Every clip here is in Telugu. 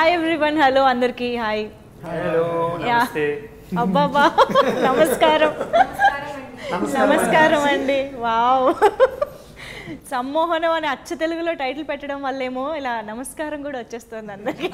హాయ్ ఎవ్రీవన్ హలో అందరికీ హాయ్ హలో Yeah. నమస్తే అబ్బాబా నమస్కారం నమస్కారం అండి వావ్ సమ్మోహనం అని అచ్చ తెలుగులో టైటిల్ పెట్టడం వల్లేమో ఇలా నమస్కారం కూడా వచ్చేస్తుంది అందరికి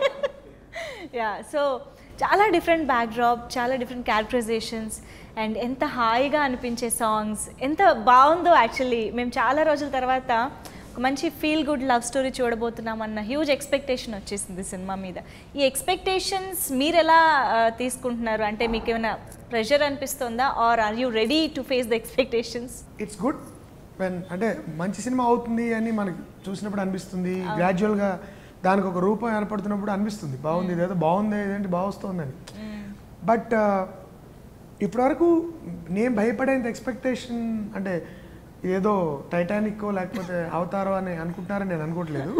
యా సో చాలా డిఫరెంట్ బ్యాక్డ్రాప్ చాలా డిఫరెంట్ క్యారెక్టరైజేషన్స్ అండ్ ఎంత హాయిగా అనిపించే సాంగ్స్ ఎంత బాగుందో యాక్చువల్లీ మేము చాలా రోజుల తర్వాత ఒక మంచి ఫీల్ గుడ్ లవ్ స్టోరీ చూడబోతున్నాం అన్న హ్యూజ్ ఎక్స్పెక్టేషన్ వచ్చేసింది సినిమా మీద ఈ ఎక్స్పెక్టేషన్స్ మీరు ఎలా ఆ, తీసుకుంటున్నారు అంటే మీకు ఏమైనా ప్రెషర్ అనిపిస్తుందా or are you ready to face the expectations it's good when అంటే మంచి సినిమా అవుతుంది అని మనకి చూసినప్పుడు అనిపిస్తుంది గ్రాడ్యువల్గా దానికి ఒక రూపం ఏర్పడుతున్నప్పుడు అనిపిస్తుంది బాగుంది ఇదేదో బాగుంది ఇదేంటి బాగొస్తుందని బట్ ఇప్పటివరకు నేను భయపడేంత ఎక్స్పెక్టేషన్ అంటే ఏదో టైటానిక్ లేకపోతే అవతారో అని అనుకుంటున్నారని నేను అనుకోవట్లేదు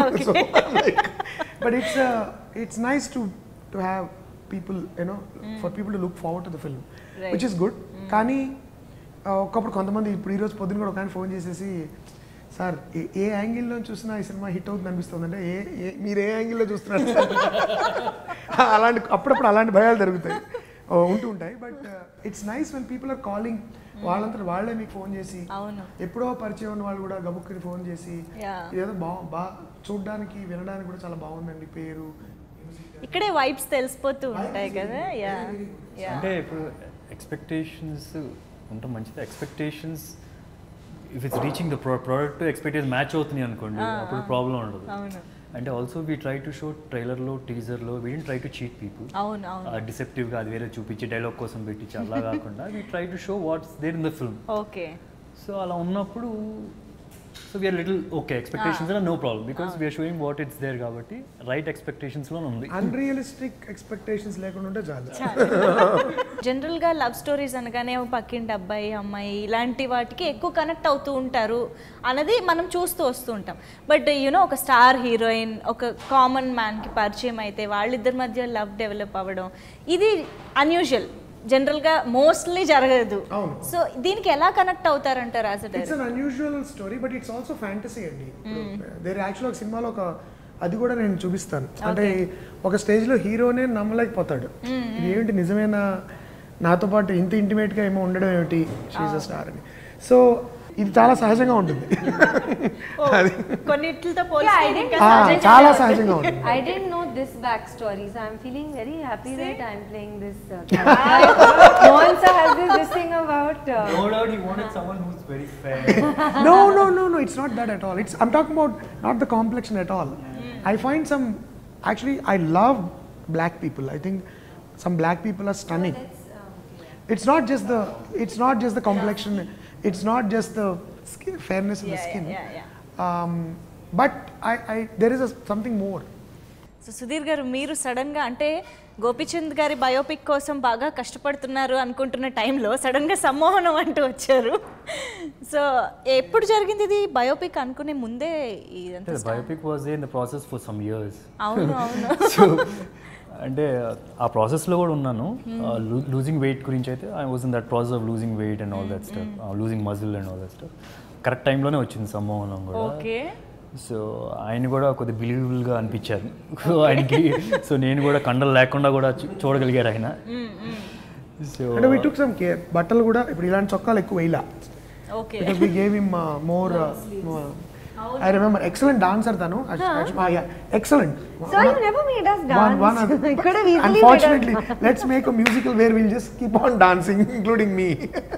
but it's it's nice to to have people you know for people to look forward to the film which is good కానీ ఆ, ఒకప్పుడు కొంతమంది ఇప్పుడు ఈరోజు పొద్దున కూడా ఒక ఆయన ఫోన్ చేసేసి సార్ ఏ ఏ యాంగిల్లో చూసినా ఈ సినిమా హిట్ అవుతుంది అనిపిస్తుంది అంటే ఏ ఏ- మీరు ఏ యాంగిల్లో చూస్తున్నారు సార్ అలాంటి అప్పుడప్పుడు అలాంటి భయాలు జరుగుతాయి ఓ, ఉంటూ ఉంటాయి but it's nice when people are calling వాళ్ళంతా వాళ్ళే మీకు ఫోన్ చేసి అవును ఎప్పుడో పరిచయం ఉన్న వాళ్ళు కూడా గబుక్కుని ఫోన్ చేసి Yeah. ఏదో బా బా చూడడానికి వినడానికి కూడా చాలా బాగుందండి పేరు ఇక్కడే వైబ్స్ తెలిసిపోతూ ఉంటాయి కదా యా యా అంటే ఇప్పుడు ఎక్స్పెక్టేషన్స్ ఉండటం మంచిది expectations if it's reaching the product expectation match అవుతుంది అనుకోండి అప్పుడు ప్రాబ్లం ఉండదు అవును అంటే also we try to show ట్రైలర్లో టీజర్లో we try to cheat people అవును అవును డిసెప్టివ్గా అది వేరే చూపించి డైలాగ్ కోసం పెట్టించి అలా కాకుండా we try to show what's there in the film okay so అలా ఉన్నప్పుడు so we're little okay expectations no problem because we're showing what it's there కాబట్టి రైట్ ఎక్స్పెక్టేషన్స్లో ఉంది అన్రియలిస్టిక్ ఎక్స్పెక్టేషన్స్ లేకుండా ఉంటే చాలు జనరల్గా లవ్ స్టోరీస్ అనగానే ఓ పక్కింటి అబ్బాయి అమ్మాయి ఇలాంటి వాటికి ఎక్కువ కనెక్ట్ అవుతూ ఉంటారు అన్నది మనం చూస్తూ వస్తూ ఉంటాం బట్ యూనో ఒక స్టార్ హీరోయిన్ ఒక కామన్ మ్యాన్కి పరిచయం అయితే వాళ్ళిద్దరి మధ్య లవ్ డెవలప్ అవ్వడం ఇది అన్యూజువల్ జనరల్గా మోస్ట్లీ జరగదు అవును. సో దీనికి ఎలా కనెక్ట్ అవుతారంటారు as a it's un unusual story but it's also fantasy అండి దేర్ యాక్చువల్ ఒక సినిమాలో ఒక అది కూడా నేను చూపిస్తాను అంటే ఒక స్టేజ్ లో హీరోనే నమ్మలేకపోతాడు ఇది ఏమిటి నిజమేనా నాతో పాటు ఇంత ఇంటిమేట్ గా ఏమో ఉండడం ఏమిటి షీజ్ అ స్టార్ అని సో ఇది చాలా సహజంగా ఉంటుంది అది కొన్నిటితో Yeah, I పోలిస్తే didn't ఇంకా ఆ, suggest చాలా that. సహజంగా ఉంటుంది I didn't know this backstory, so I'm feeling very happy that I'm playing this uh, character. Mohan sir has this, this thing about. Uh, No doubt he wanted someone who's very fair. no, no, no, no. It's not that at all. It's I'm talking about not the complexion at all. I find some actually I love black people. I think some black people are stunning. It's not just the it's not just the complexion. It's not just the skin, fairness of the Yeah, skin. yeah, yeah, Um, but I, I there is a, something more. So Sudheer గారు మీరు సడన్గా అంటే గోపిచంద్ గారి బయోపిక్ కోసం బాగా కష్టపడుతున్నారు అనుకుంటున్న టైంలో సడన్గా సమ్మోహనం అంటూ వచ్చారు సో ఎప్పుడు జరిగింది ఇది బయోపిక్ అనుకునే ముందే ఇదంతా The biopic was there in the process for some years. అవును అవును సో అంటే ఆ ప్రాసెస్లో కూడా ఉన్నాను లూజింగ్ వెయిట్ గురించి అయితే I was in that process of losing weight and all that stuff losing muscle and all that stuff correct టైంలోనే వచ్చింది సంభవనం కూడా ఓకే సో ఆయన కూడా కొద్ది బిలీవబుల్గా అనిపించారు సో ఆయనకి సో నేను కూడా కండలు లేకుండా కూడా చూ- చూడగలిగారు ఆయన సో అంటే we took some care. బట్టలు కూడా ఇప్పుడు ఇలాంటి చొక్కాలు ఎక్కువ వేయలా okay because we gave him uh, more. Uh, more I remember excellent dancer తను. Actually, ah, yeah, excellent. so you never made us dance. One, one of, I could have easily unfortunately, made us. let's make a musical where we'll just keep on dancing, including me.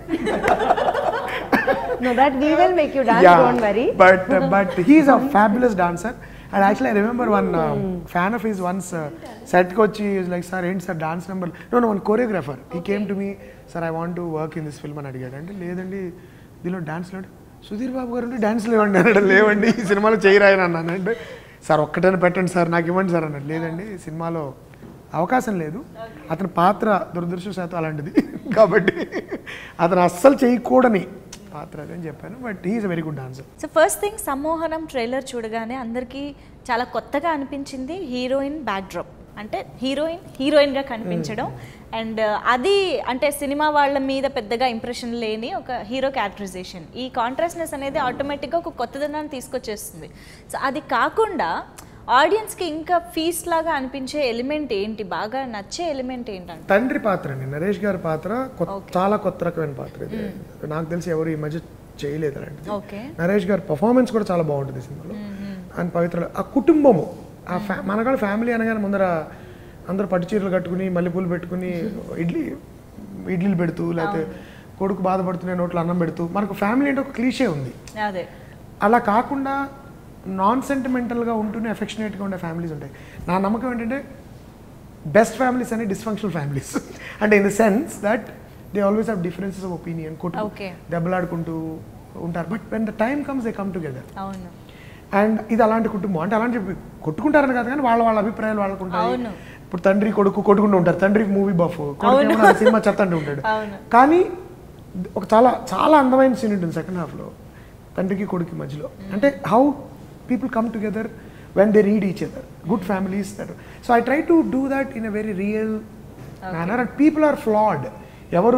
No, that we will make you dance. Don't worry. But uh, but he's a fabulous dancer. And actually, I remember one um, fan of his once uh, said, "Coach, he was like, sir, ain't sir dance number." No, no, one choreographer. He came to me, sir, I want to work in this film అని అడిగాడు అంటే లేదండి దీనిలో డాన్స్ లేడు సుధీర్ బాబు గారు డాన్స్ లేవండి అన్నాడు లేవండి ఈ సినిమాలో చేయరాయని అన్నాను అంటే సార్ ఒక్కటైనా పెట్టండి సార్ నాకు ఇవ్వండి సార్ అన్నాడు లేదండి సినిమాలో అవకాశం లేదు అతని పాత్ర దురదృష్టశాతం అలాంటిది కాబట్టి అతను అస్సలు చేయకూడని పాత్ర అది అని చెప్పాను but he's a very good dancer so first thing Sammohanam trailer చూడగానే అందరికీ చాలా కొత్తగా అనిపించింది హీరోయిన్ బ్యాక్డ్రాప్ అంటే హీరోయిన్ హీరోయిన్గా కనిపించడం అండ్ అది అంటే సినిమా వాళ్ళ మీద పెద్దగా ఇంప్రెషన్ లేని ఒక హీరో క్యారెక్టరైజేషన్ ఈ కాంట్రాస్ట్నెస్ అనేది ఆటోమేటిక్గా ఒక కొత్తదనాన్ని తీసుకొచ్చేస్తుంది సో అది కాకుండా ఆడియన్స్కి ఇంకా ఫీస్ట్ లాగా అనిపించే ఎలిమెంట్ ఏంటి బాగా నచ్చే ఎలిమెంట్ ఏంటంటే తండ్రి పాత్ర అండి నరేష్ గారి పాత్ర కొత్త- చాలా కొత్త రకమైన పాత్ర ఇది నాకు తెలిసి ఎవరు ఈ మధ్య చేయలేదు అలాంటిది ఓకే నరేష్ గారి పర్ఫార్మెన్స్ కూడా చాలా బాగుంటుంది ఈ సినిమాలో అండ్ పవిత్ర ఆ కుటుంబము ఆ ఫ్యా మనకాడ ఫ్యామిలీ అనగానే ముందర అందరూ పట్టు చీరలు కట్టుకుని మల్లెపూలు పెట్టుకుని ఇడ్లీ ఇడ్లీలు పెడుతూ లేకపోతే కొడుకు బాధపడుతున్న నోట్లో అన్నం పెడుతూ మనకు ఫ్యామిలీ అంటే ఒక క్లీషే ఉంది అదే అలా కాకుండా నాన్ సెంటిమెంటల్గా ఉంటూనే అఫెక్షనేట్గా ఉండే ఫ్యామిలీస్ ఉంటాయి నా నమ్మకం ఏంటంటే బెస్ట్ ఫ్యామిలీస్ అని డిస్ఫంక్షనల్ ఫ్యామిలీస్ అంటే in the sense that they always have differences of opinion కొట్టు Okay. దెబ్బలాడుకుంటూ ఉంటారు but when the time comes they come together అవును అండ్ ఇది అలాంటి కుటుంబం అంటే అలాంటి చెప్పి కొట్టుకుంటారని కాదు కానీ వాళ్ళ వాళ్ళ అభిప్రాయాలు వాళ్ళకు ఉంటాయి అవును. ఇప్పుడు తండ్రి కొడుకు కొట్టుకుంటూ ఉంటారు తండ్రికి మూవీ బఫ్ కొడుకు సినిమా చెత్త అంటూ ఉంటాడు అవును. కానీ ఒక చాలా చాలా అందమైన సీన్ ఉంటుంది సెకండ్ హాఫ్లో తండ్రికి కొడుకు మధ్యలో అంటే how people come together when they read each other good families that so I try to do that in a very real manner and people are flawed ఎవరు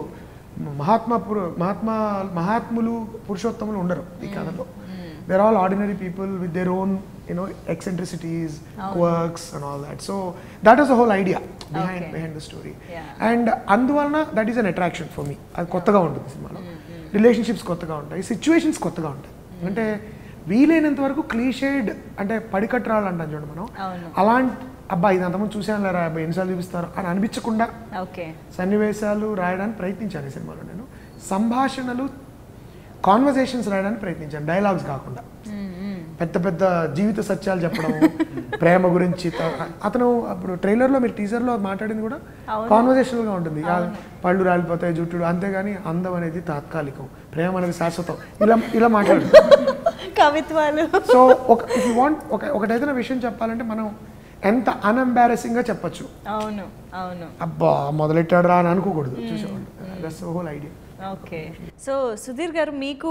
మహాత్మా పురు మహాత్మా మహాత్ములు పురుషోత్తములు ఉండరు ఈ కథలో they're all ordinary people with their own you know eccentricities works and all that so that is the whole idea behind Okay. Behind the story Yeah. And అందువలన that is an attraction for me అది కొత్తగా ఉంటుంది సినిమాలో రిలేషన్షిప్స్ కొత్తగా ఉంటాయి సిచ్యువేషన్స్ కొత్తగా ఉంటాయి అంటే వీలైనంత వరకు క్లీషేడ్ అంటే పడికట్టరాళ్ళు అంటాం చూడండి మనం అవును. అలాంటి అబ్బా ఇది అంతమంది చూసాను లేరా అబ్బాయి ఎన్నిసార్లు చూపిస్తారు అని అనిపించకుండా ఓకే సన్నివేశాలు రాయడానికి ప్రయత్నించాను ఈ సినిమాలో నేను సంభాషణలు కాన్వర్జేషన్స్ రాయడానికి ప్రయత్నించాను డైలాగ్స్ కాకుండా పెద్ద పెద్ద జీవిత సత్యాలు చెప్పడం ప్రేమ గురించి త- అతను అప్పుడు ట్రైలర్లో మీరు టీజర్లో మాట్లాడింది కూడా కాన్వర్జేషనల్గా ఉంటుంది ఆ పళ్ళు రాలిపోతాయి జుట్టుడు అంతేగాని అందం అనేది తాత్కాలికం ప్రేమ అనేది శాశ్వతం ఇలా ఇలా మాట్లాడు కవిత్వాలు సో ఒక ఇఫ్ యూ వాంట్ ఒక ఒకటైతే విషయం చెప్పాలంటే మనం ఎంత అన్ఎంబారసింగ్గా చెప్పొచ్చు అవును అవును అబ్బా మొదలెట్టాడు రా అని అనుకోకూడదు చూసేవాళ్ళు that's whole idea okay so Sudheer గారు మీకు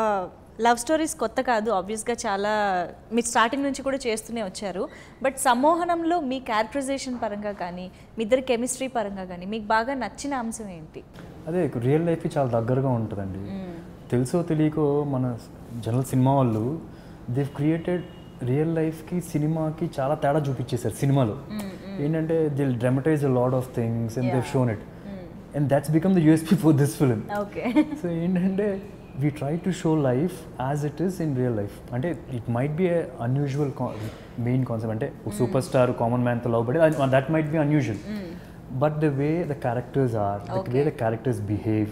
లవ్ స్టోరీస్ కొత్త కాదు ఆబ్వియస్గా చాలా మీరు స్టార్టింగ్ నుంచి కూడా చేస్తూనే వచ్చారు బట్ సమ్మోహనంలో మీ క్యారెక్టరైజేషన్ పరంగా కానీ మీ ఇద్దరి కెమిస్ట్రీ పరంగా కానీ మీకు బాగా నచ్చిన అంశం ఏంటి అదే రియల్ లైఫ్కి చాలా దగ్గరగా ఉంటుందండి తెలుసో తెలియకో మన జనరల్ సినిమా వాళ్ళు దే క్రియేటెడ్ రియల్ లైఫ్కి సినిమాకి చాలా తేడా చూపించేశారు సినిమాలో ఏంటంటే they'll dramatise a lot of things and they've shown it and that's become the USP for this film okay so ఏంటంటే we try to show life as it is in real life అంటే it might be unusual main concept అంటే సూపర్ స్టార్ కామన్ మ్యాన్తో లవ్ పడి that might be unusual but the way the characters are the way the characters behave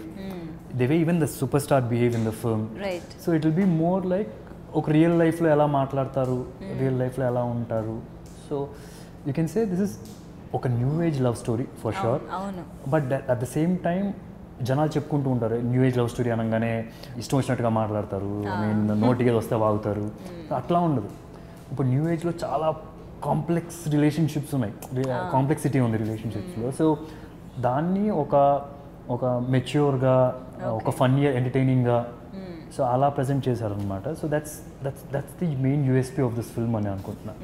the way even the super star behave in the film right so it will be more like ఒక రియల్ లైఫ్లో ఎలా మాట్లాడతారు రియల్ లైఫ్లో ఎలా ఉంటారు so you can say this is ఒక new age love story for sure అవును but at the same time జనాలు చెప్పుకుంటూ ఉంటారు న్యూ ఏజ్ లవ్ స్టోరీ అనగానే ఇష్టం వచ్చినట్టుగా మాట్లాడతారు ఐ మీన్ నోటికి వస్తే వాగుతారు అట్లా ఉండదు ఇప్పుడు న్యూ ఏజ్లో చాలా కాంప్లెక్స్ రిలేషన్షిప్స్ ఉన్నాయి కాంప్లెక్సిటీ ఉంది రిలేషన్షిప్స్లో సో దాన్ని ఒక ఒక మెచ్యూర్గా ఒక ఫన్నీ ఎంటర్టైనింగ్గా సో అలా ప్రజెంట్ చేశారనమాట so that's that's that's the main USP of this film అని అనుకుంటున్నా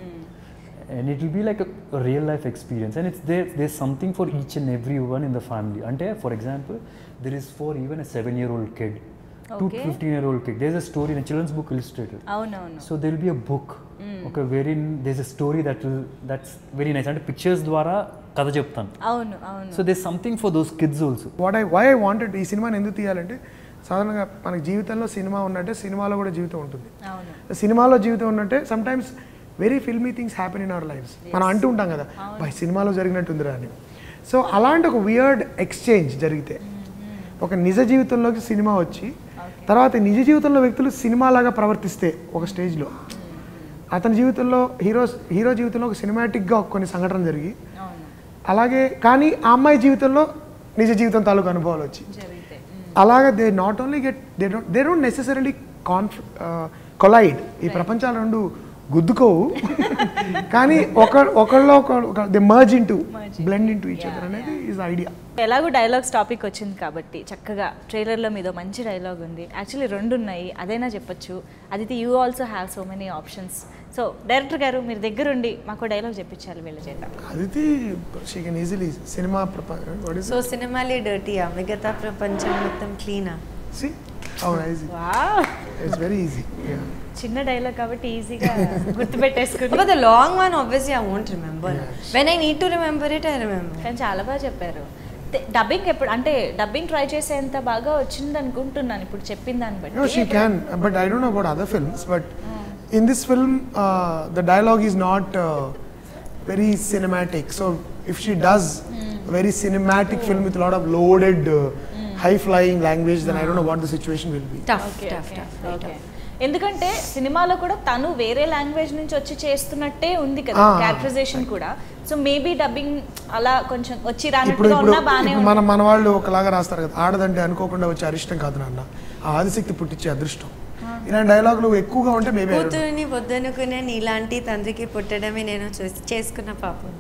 and it will be like real life experience and it's there there something for each and everyone in the family అంటే for example there is for even a seven year old kid too Okay. Fifteen year old kid there is a story in children's book illustrated అవునవును so there will be a book ఒక very this a story that will that's very nice అంటే పిక్చర్స్ ద్వారా కథ చెప్తాను అవును అవును so there something for those kids also what I why I wanted ఈ సినిమాని ఎందుకు తీయాలంటే సాధారణంగా మనకి జీవితంలో సినిమా ఉన్నట్టే సినిమాలో కూడా జీవితం ఉంటుంది అవును సినిమాలో జీవితం ఉన్నట్టే sometimes very filmy things happen in our lives మనం అంటూ ఉంటాం కదా బై సినిమాలో జరిగినట్టుందిరా అని సో అలాంటి ఒక వియర్డ్ ఎక్స్చేంజ్ జరిగితే ఒక నిజ జీవితంలోకి సినిమా వచ్చి తర్వాత నిజ జీవితంలో వ్యక్తులు సినిమాలాగా ప్రవర్తిస్తే ఒక స్టేజ్లో అతని జీవితంలో హీరో హీరో జీవితంలో ఒక సినిమాటిక్గా కొన్ని సంఘటనలు జరిగి అవును అలాగే కానీ ఆ అమ్మాయి జీవితంలో నిజ జీవితం తాలూకు అనుభవాలు వచ్చి జరిగితే అలాగే they not only get they don't they don't necessarily conf collide ఈ ప్రపంచాలు రెండు గుద్దుకోవు కానీ ఒక ఒకళ్ళు ఒక they merge into blend into each other అనేది ఈజ్ ఐడియా ఎలాగో డైలాగ్స్ టాపిక్ వచ్చింది కాబట్టి చక్కగా ట్రైలర్లో మీదో మంచి డైలాగ్ ఉంది యాక్చువల్లీ రెండు ఉన్నాయి అదైనా చెప్పొచ్చు అది you also have so many options so director గారు మీరు దగ్గరుండి మాకు డైలాగ్ చెప్పించాలి వీళ్ళ చేత అది షీ కెన్ ఈజీలీ సినిమా ప్రపంచం సో సినిమాలే డర్టీయా మిగతా ప్రపంచం మొత్తం క్లీనా సి అవును easy wow it's very easy చిన్న డైలాగ్ కాబట్టి ఈజీగా గుర్తుపెట్టేసుకుని But the long one, obviously, I won't remember. When I need to remember it, I remember. కానీ చాలా బాగా చెప్పారు డబ్బింగ్ ఎప్పుడు అంటే డబ్బింగ్ ట్రై చేసేంత బాగా వచ్చింది అనుకుంటున్నాను ఇప్పుడు చెప్పిన దాన్ని No, she బట్టి can, but I don't know about other films. But in this film, uh, the dialogue is not uh, very cinematic. So if she does a very cinematic film with a lot of loaded, uh, high-flying language, then I don't know what the situation will be. Tough, Okay, tough, okay, tough, very okay. tough. ఎందుకంటే సినిమాలో కూడా తను వేరే లాంగ్వేజ్ నుంచి వచ్చి చేస్తున్నట్టే ఉంది కదా Ah. క్యారెక్టరైజేషన్ కూడా సో మేబీ డబ్బింగ్ అలా కొంచెం వచ్చి ఇప్పుడు రానట్టుగా ఇప్పుడు ఉన్నా బానే ఇప్పుడు మన మన వాళ్ళు ఒకలాగా రాస్తారు కదా ఆడదంటే అనుకోకుండా వచ్చే అరిష్టం కాదు నాన్న ఆ ఆదిశక్తి పుట్టించే అదృష్టం ఇలాంటి డైలాగులు ఎక్కువగా ఉంటే మేబీ కూతురుని వద్దనుకునే నీలాంటి తండ్రికి పుట్టడమే నేను చూస్- చేసుకున్న పాపం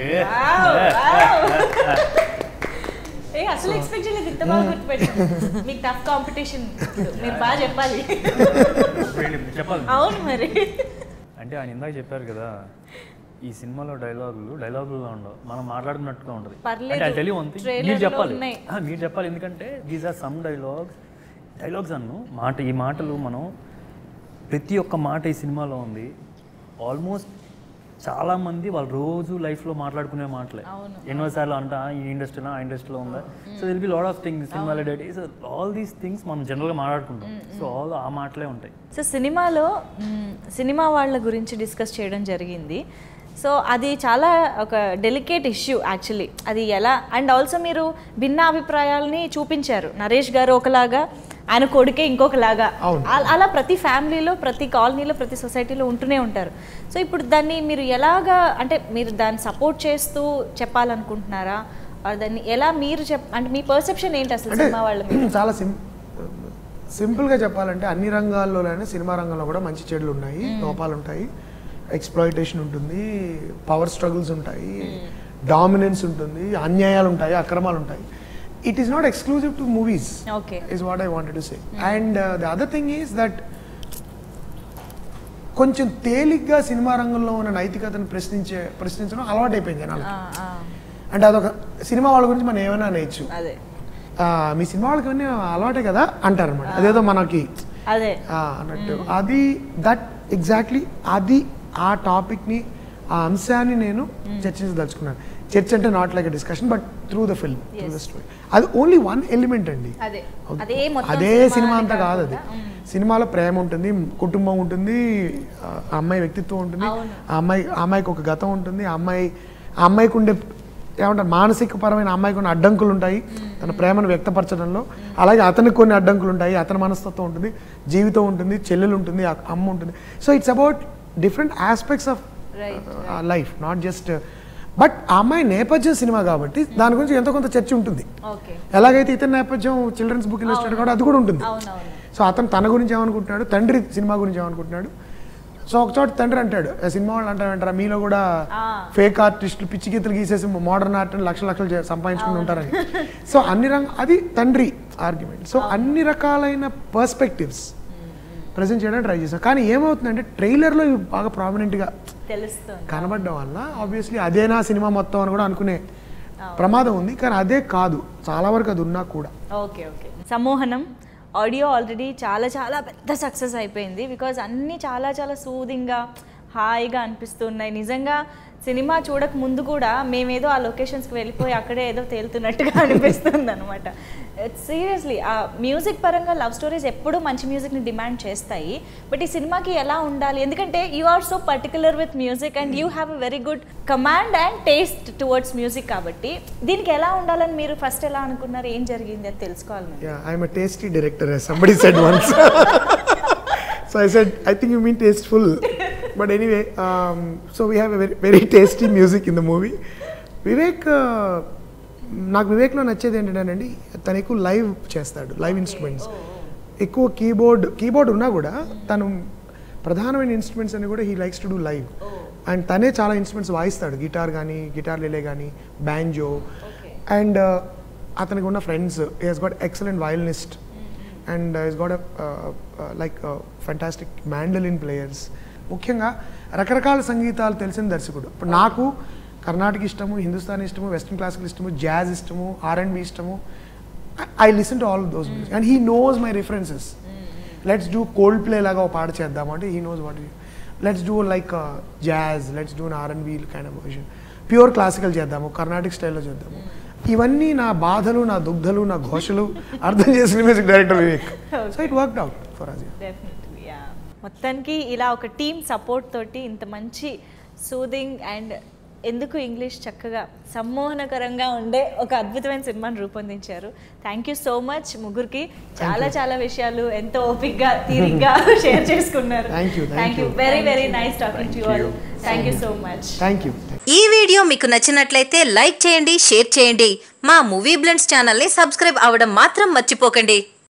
ఏ అసలు ఎక్స్పెక్ట్ చేయలేదు ఇంత బాగా గుర్తుపెట్టాను మీకు టఫ్ కాంపిటీషన్ మీరు బాగా చెప్పాలి చెప్పాలి అవును మరి అంటే ఆయన ఇందాక చెప్పారు కదా ఈ సినిమాలో డైలాగులు డైలాగులు ఉండవు మనం మాట్లాడుకున్నట్టుగా ఉంటుంది పర్లేదు. అంటే తెలియ ఉంది Trailer మీరు లో చెప్పాలి ఉన్నాయి. ఆ, మీరు చెప్పాలి ఎందుకంటే these are some dialogues dialogues అన్ను మాట ఈ మాటలు మనం ప్రతి ఒక్క మాట ఈ సినిమాలో ఉంది ఆల్మోస్ట్ చాలా మంది వాళ్ళు రోజు లైఫ్లో మాట్లాడుకునే మాటలే అవును. ఎన్నోసార్లు అంట ఈ ఇండస్ట్రీలో ఆ ఇండస్ట్రీలో ఉందా so they'll be lot of things సినిమాలో డేట్ సో ఆల్ దీస్ థింగ్స్ మనం జనరల్గా మాట్లాడుకుంటాం సో ఆల్ ఆ మాటలే ఉంటాయి సో సినిమాలో మ్, సినిమా వాళ్ళ గురించి డిస్కస్ చేయడం జరిగింది సో అది చాలా ఒక డెలికేట్ ఇష్యూ యాక్చువల్లీ అది ఎలా అండ్ ఆల్సో మీరు భిన్న అభిప్రాయాలని చూపించారు నరేష్ గారు ఒకలాగా ఆయన కొడుకే ఇంకొకలాగా అవును. అల- అలా ప్రతి ఫ్యామిలీలో ప్రతి కాలనీలో ప్రతి సొసైటీలో ఉంటూనే ఉంటారు సో ఇప్పుడు దాన్ని మీరు ఎలాగా అంటే మీరు దాన్ని సపోర్ట్ చేస్తూ చెప్పాలనుకుంటున్నారా or దాన్ని ఎలా మీరు చెప్ అంటే మీ పర్సెప్షన్ ఏంటి అసలు అంటే సినిమా వాళ్ళ మీద చాలా సిం సింపుల్గా చెప్పాలంటే అన్ని రంగాల్లోనే సినిమా రంగంలో కూడా మంచి చెడులు ఉన్నాయి లోపాలు ఉంటాయి ఎక్స్ప్లాయిటేషన్ ఉంటుంది పవర్ స్ట్రగుల్స్ ఉంటాయి డామినెన్స్ ఉంటుంది అన్యాయాలు ఉంటాయి అక్రమాలు ఉంటాయి it is not exclusive to movies okay is what I wanted to say. And uh, the other thing is that కొంచెం తేలిగ్గా సినిమా రంగంలో ఉన్న నైతికతను ప్రశ్నించే ప్రశ్నించడం అలవాటు అయిపోయింది జనాలకి అంటే అదొక సినిమా వాళ్ళ గురించి మనం ఏమైనా అనేయచ్చు అదే ఆ, మీ సినిమా వాళ్ళకి అన్నీ అలవాటే కదా అంటారు అనమాట అదేదో మనకి అదే ఆ, అన్నట్టు అది దట్ ఎగ్జాక్ట్లీ అది ఆ టాపిక్ని ఆ అంశాన్ని నేను చర్చించదలుచుకున్నాను చర్చ అంటే not like discussion but through the film through the story అది ఓన్లీ వన్ ఎలిమెంట్ అండి అదే అదే మొత్తం అదే సినిమా సినిమా అని అంతా కాదు అది కాకుండా, మ్. సినిమాలో ప్రేమ ఉంటుంది కుటుంబం ఉంటుంది ఆ ఆ అమ్మాయి వ్యక్తిత్వం ఉంటుంది అవును. ఆ అమ్మాయి ఆ అమ్మాయికి ఒక గతం ఉంటుంది ఆ అమ్మాయి ఆ అమ్మాయికి ఉండే ఏమంటారు మానసిక పరమైన అమ్మాయికి ఉన్న అడ్డంకులు ఉంటాయి తన ప్రేమను వ్యక్తపరచడంలో అలాగే అతనికి కొన్ని అడ్డంకులు ఉంటాయి అతని మనస్తత్వం ఉంటుంది జీవితం ఉంటుంది చెల్లెలు ఉంటుంది ఆ అమ్మ ఉంటుంది so it's about different aspects of Right, life not just but ఆ అమ్మాయి నేపథ్యం సినిమా కాబట్టి దాని గురించి ఎంతో కొంత చర్చ ఉంటుంది ఓకే ఎలాగైతే ఇతని నేపథ్యం చిల్డ్రన్స్ బుక్ ఇల్లస్ట్రేటర్ కూడా అది కూడా ఉంటుంది అవునవును సో అతను తన గురించి ఏమనుకుంటున్నాడు తండ్రి సినిమా గురించి ఏమనుకుంటున్నాడు సో ఒక చోట తండ్రి అంటాడు "ఆ సినిమా వాళ్ళు అంటారంటారా మీలో కూడా ఆ. ఫేక్ ఆర్టిస్టులు పిచ్చి గీతలు గీసేసి మోడర్న్ ఆర్ట్ లక్షల లక్షలు చే- సంపాదించుకుని ఉంటారని సో అన్ని రంగ అది తండ్రి ఆర్గ్యుమెంట్ సో అన్ని రకాలైన పర్స్పెక్టివ్స్ ప్రజెంట్ చేయడానికి ట్రై చేశాం కానీ ఏమవుతుందంటే ట్రైలర్లో ఇవి బాగా ప్రామినెంట్గా తెలుస్తుంది కనబడడం వల్ల ఆబ్వియస్లీ అదేనా సినిమా మొత్తం అని కూడా అనుకునే ప్రమాదం ఉంది కానీ అదే కాదు చాలా వరకు అది ఉన్నా కూడా okay okay Sammohanam audio already చాలా చాలా పెద్ద సక్సెస్ అయిపోయింది బికాజ్ అన్నీ చాలా చాలా సూదింగ్గా హాయిగా అనిపిస్తున్నాయి నిజంగా సినిమా చూడక ముందు కూడా మేమేదో ఆ లొకేషన్స్కి వెళ్ళిపోయి అక్కడే ఏదో తేలుతున్నట్టుగా అనిపిస్తుంది అనమాట సీరియస్లీ ఆ మ్యూజిక్ పరంగా లవ్ స్టోరీస్ ఎప్పుడూ మంచి మ్యూజిక్ని డిమాండ్ చేస్తాయి బట్ ఈ సినిమాకి ఎలా ఉండాలి ఎందుకంటే you are so particular with music and you have a very good command and taste towards music కాబట్టి దీనికి ఎలా ఉండాలని మీరు ఫస్ట్ ఎలా అనుకున్నారు ఏం జరిగింది అని తెలుసుకోవాలి మేము. Yeah, I'm a tasty director, as somebody said once. so I said, I think you mean tasteful. But anyway, um, so we have a very, very tasty music in the movie. Vivek uh, నాకు వివేక్లో నచ్చేది ఏంటంటేనండి తను ఎక్కువ లైవ్ చేస్తాడు లైవ్ ఇన్స్ట్రుమెంట్స్ ఎక్కువ కీబోర్డ్ కీబోర్డ్ ఉన్నా కూడా తను ప్రధానమైన ఇన్స్ట్రుమెంట్స్ అని కూడా he likes to do live and తనే చాలా ఇన్స్ట్రుమెంట్స్ వాయిస్తాడు గిటార్ కానీ గిటార్ లేలే కానీ బ్యాంజో అండ్ అతనికి ఉన్న friends he he's got excellent violinist and he's got like fantastic mandolin players ముఖ్యంగా రకరకాల సంగీతాలు తెలిసిన దర్శకుడు ఇప్పుడు నాకు కర్ణాటక ఇష్టము హిందుస్థానీ ఇష్టము వెస్ట్రన్ క్లాసికల్ ఇష్టము జాజ్ ఇష్టము ఆర్ అండ్ బి ఇష్టము I listen to all those music and he knows my references let's do cold play లాగా ఒక పాట చేద్దాము అంటే he knows what let's do like jazz let's do or and wheel kind of version pure classical చేద్దాము కర్ణాటిక్ స్టైల్లో చేద్దాము ఇవన్నీ నా బాధలు నా దుగ్ధలు నా ఘోషలు అర్థం చేసిన music director Vivek so it worked out for us definitely yeah మొత్తానికి ఇలా ఒక టీమ్ సపోర్ట్ తోటి ఇంత మంచి సూదింగ్ అండ్ ఎందుకు ఇంగ్లీష్ చక్కగా సమ్మోహనకరంగా ఉండే ఒక అద్భుతమైన సినిమాని రూపొందించారు థ్యాంక్ యూ సో మచ్ ముగ్గురికి చాలా చాలా విషయాలు ఎంతో ఓపిక్గా తీరిగ్గా షేర్ చేసుకున్నారు Thank you, thank thank you you. Very very nice talking to you all thank you so much thank you ఈ వీడియో మీకు నచ్చినట్లయితే లైక్ చేయండి షేర్ చేయండి మా మూవీ బ్లెండ్స్ ఛానల్ని సబ్స్క్రైబ్ అవ్వడం మాత్రం మర్చిపోకండి